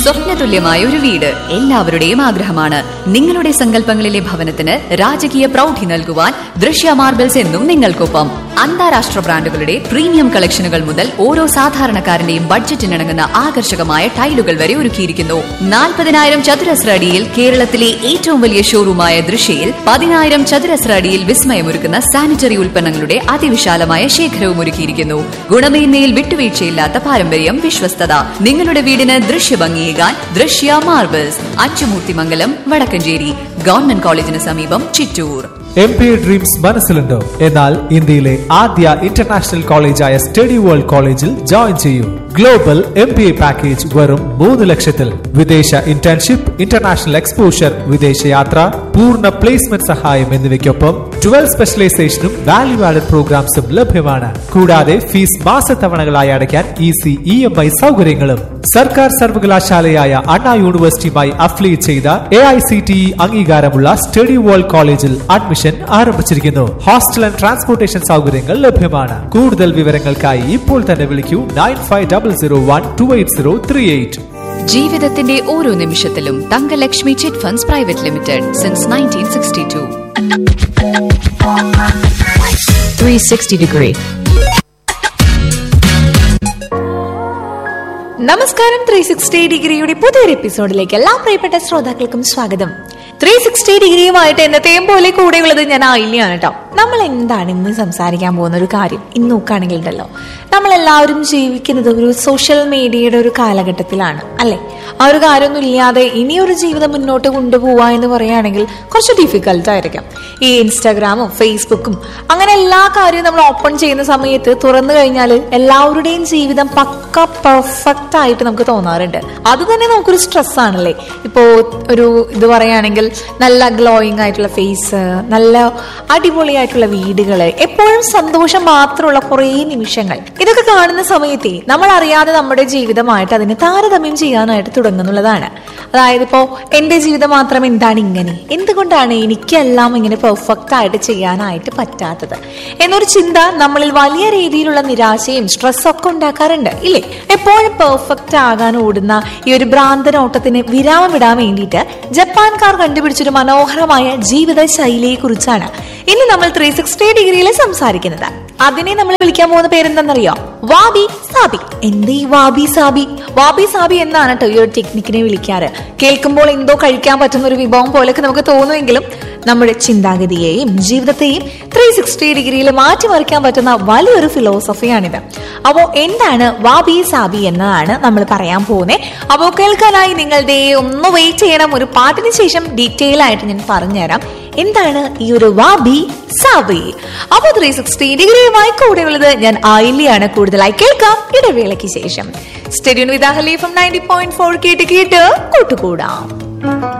സ്വപ്നതുല്യമായ ഒരു വീട് എല്ലാവരുടെയും ആഗ്രഹമാണ് നിങ്ങളുടെ സങ്കല്പങ്ങളിലെ ഭവനത്തിന് രാജകീയ പ്രൗഢി നൽകുവാൻ ദൃശ്യ മാർബിൾസ് എന്നും നിങ്ങൾക്കൊപ്പം അന്താരാഷ്ട്ര ബ്രാൻഡുകളുടെ പ്രീമിയം കളക്ഷനുകൾ മുതൽ ഓരോ സാധാരണക്കാരന്റെയും ബഡ്ജറ്റിനിണങ്ങുന്ന ആകർഷകമായ ടൈലുകൾ വരെ ഒരുക്കിയിരിക്കുന്നു നാൽപ്പതിനായിരം ചതുരശ്ര അടിയിൽ കേരളത്തിലെ ഏറ്റവും വലിയ ഷോറൂമായ ദൃശ്യയിൽ പതിനായിരം ചതുരശ്ര അടിയിൽ വിസ്മയമൊരുക്കുന്ന സാനിറ്ററി ഉൽപ്പന്നങ്ങളുടെ അതിവിശാലമായ ശേഖരവും ഒരുക്കിയിരിക്കുന്നു ഗുണമേന്മയിൽ വിട്ടുവീഴ്ചയില്ലാത്ത പാരമ്പര്യം വിശ്വസ്തത നിങ്ങളുടെ വീടിന് ദൃശ്യഭംഗിയേകാൻ ദൃശ്യ മാർബിൾസ് അച്ചുമൂർത്തിമംഗലം വടക്കഞ്ചേരി ഗവൺമെന്റ് കോളേജിന് സമീപം ചിറ്റൂർ എം പി ഡ്രീംസ് മനസ്സിലുണ്ടോ എന്നാൽ ഇന്ത്യയിലെ ആദ്യ ഇന്റർനാഷണൽ കോളേജായ സ്റ്റഡി വേൾഡ് കോളേജിൽ ജോയിൻ ചെയ്യൂ global M B A package വെറും മൂന്ന് ലക്ഷത്തിൽ വിദേശ ഇന്റേൺഷിപ്പ് ഇന്റർനാഷണൽ എക്സ്പോഷർ വിദേശയാത്ര പൂർണ്ണ പ്ലേസ്മെന്റ് സഹായം എന്നിവയ്ക്കൊപ്പം ട്വൽവ് സ്പെഷ്യലൈസേഷനും വാല്യൂ ആഡഡ് പ്രോഗ്രാംസും ലഭ്യമാണ് കൂടാതെ ഫീസ് മാസത്തവണകളായി അടയ്ക്കാൻ ഈസി ഇ എം ഐ സൗകര്യങ്ങളും സർക്കാർ സർവകലാശാലയായ അണ്ണാ യൂണിവേഴ്സിറ്റിയുമായി അഫിലിയേറ്റ് ചെയ്ത A I C T E അംഗീകാരമുള്ള സ്റ്റഡി വേൾഡ് കോളേജിൽ അഡ്മിഷൻ ആരംഭിച്ചിരിക്കുന്നു ഹോസ്റ്റൽ ആൻഡ് ട്രാൻസ്പോർട്ടേഷൻ സൗകര്യങ്ങൾ ലഭ്യമാണ് കൂടുതൽ വിവരങ്ങൾക്കായി ഇപ്പോൾ തന്നെ വിളിക്കൂ nine five double zero one two eight zero three eight ജീവിതത്തിന്റെ ഓരോ നിമിഷത്തിലും Thankalakshmi chit funds private limited since nineteen sixty two 360 degree. നമസ്കാരം ത്രീ സിക്സ്റ്റി ഡിഗ്രിയുടെ പുതിയൊരു എപ്പിസോഡിലേക്ക് എല്ലാ പ്രിയപ്പെട്ട ശ്രോതാക്കൾക്കും സ്വാഗതം ത്രീ സിക്സ്റ്റി ഡിഗ്രിയുമായിട്ട് എന്നത്തെയും പോലെ കൂടെയുള്ളത് ഞാൻ ആയില്യാണ് കേട്ടോ നമ്മൾ എന്താണ് ഇന്ന് സംസാരിക്കാൻ പോകുന്ന ഒരു കാര്യം ഇന്ന് നോക്കുകയാണെങ്കിൽ ഉണ്ടല്ലോ നമ്മൾ എല്ലാവരും ജീവിക്കുന്നത് ഒരു സോഷ്യൽ മീഡിയയുടെ ഒരു കാലഘട്ടത്തിലാണ് അല്ലെ ആ ഒരു കാര്യമൊന്നും ഇല്ലാതെ ഇനിയൊരു ജീവിതം മുന്നോട്ട് കൊണ്ടുപോവുക എന്ന് പറയുകയാണെങ്കിൽ കുറച്ച് ഡിഫിക്കൽട്ട് ആയിരിക്കും ഈ ഇൻസ്റ്റാഗ്രാമും ഫേസ്ബുക്കും അങ്ങനെ എല്ലാ കാര്യവും നമ്മൾ ഓപ്പൺ ചെയ്യുന്ന സമയത്ത് തുറന്നു കഴിഞ്ഞാൽ എല്ലാവരുടെയും ജീവിതം പക്ക പെർഫെക്റ്റ് ആയിട്ട് നമുക്ക് തോന്നാറുണ്ട് അത് തന്നെ നമുക്കൊരു സ്ട്രെസ് ആണല്ലേ ഇപ്പോ ഒരു ഇത് പറയുകയാണെങ്കിൽ നല്ല ഗ്ലോയിങ് ആയിട്ടുള്ള ഫേസ് നല്ല അടിപൊളിയായിട്ടുള്ള വീടുകള് എപ്പോഴും സന്തോഷം മാത്രമുള്ള കുറേ നിമിഷങ്ങൾ ഇതൊക്കെ കാണുന്ന സമയത്തെ നമ്മൾ അറിയാതെ നമ്മുടെ ജീവിതമായിട്ട് അതിനെ താരതമ്യം ചെയ്യാനായിട്ട് തുടങ്ങുന്നുള്ളതാണ് അതായത് ഇപ്പോ എന്റെ ജീവിതം മാത്രം എന്താണ് ഇങ്ങനെ എന്തുകൊണ്ടാണ് എനിക്കെല്ലാം ഇങ്ങനെ പെർഫെക്റ്റ് ആയിട്ട് ചെയ്യാനായിട്ട് പറ്റാത്തത് എന്നൊരു ചിന്ത നമ്മളിൽ വലിയ രീതിയിലുള്ള നിരാശയും സ്ട്രെസ്സും ഒക്കെ ഉണ്ടാക്കാറുണ്ട് ഇല്ലേ എപ്പോഴും പെർഫെക്റ്റ് ആകാൻ ഓടുന്ന ഈ ഒരു ഭ്രാന്തനോട്ടത്തിന് വിരാമം ഇടാൻ വേണ്ടിയിട്ട് ജപ്പാൻകാർ കണ്ടുപിടിച്ചൊരു മനോഹരമായ ജീവിത ശൈലിയെ കുറിച്ചാണ് ഇന്ന് നമ്മൾ ത്രീ സിക്സ്റ്റി ഡിഗ്രിയിൽ സംസാരിക്കുന്നത് അതിനെ നമ്മൾ വിളിക്കാൻ പോകുന്ന പേരെന്താണെന്നറിയോ വാബി സാബി എന്ത് ഈ വാബി സാബി വാബി സാബി എന്നാണ് കേട്ടോ ഈ ഒരു ടെക്നിക്കിനെ വിളിക്കാറ് കേൾക്കുമ്പോൾ എന്തോ കഴിക്കാൻ പറ്റുന്ന ഒരു വിഭവം പോലൊക്കെ നമുക്ക് തോന്നുമെങ്കിലും നമ്മുടെ ചിന്താഗതിയെയും ജീവിതത്തെയും ത്രീ സിക്സ്റ്റി ഡിഗ്രിയിൽ മാറ്റിമറിക്കാൻ പറ്റുന്ന വലിയൊരു ഫിലോസഫിയാണിത് അപ്പോ എന്താണ് വാബി സാബി എന്നതാണ് നമ്മൾ പറയാൻ പോകുന്നത് അപ്പോൾ കേൾക്കാനായി നിങ്ങളുടെ ഒന്ന് വെയിറ്റ് ചെയ്യണം ഒരു പാട്ടിന് ശേഷം ഡീറ്റെയിൽ ആയിട്ട് ഞാൻ പറഞ്ഞുതരാം എന്താണ് ഈ ഒരു വാബി സാബി അപ്പൊ ത്രീ സിക്സ്റ്റി ഡിഗ്രിയുമായി കൂടെയുള്ളത് ഞാൻ ആയില്യാണ് കൂടുതലായി കേൾക്കാം ഇടവേളയ്ക്ക് ശേഷം stay tuned with Ahali from ninety point four കേട്ട് കേട്ട് കൂട്ടുകൂടാം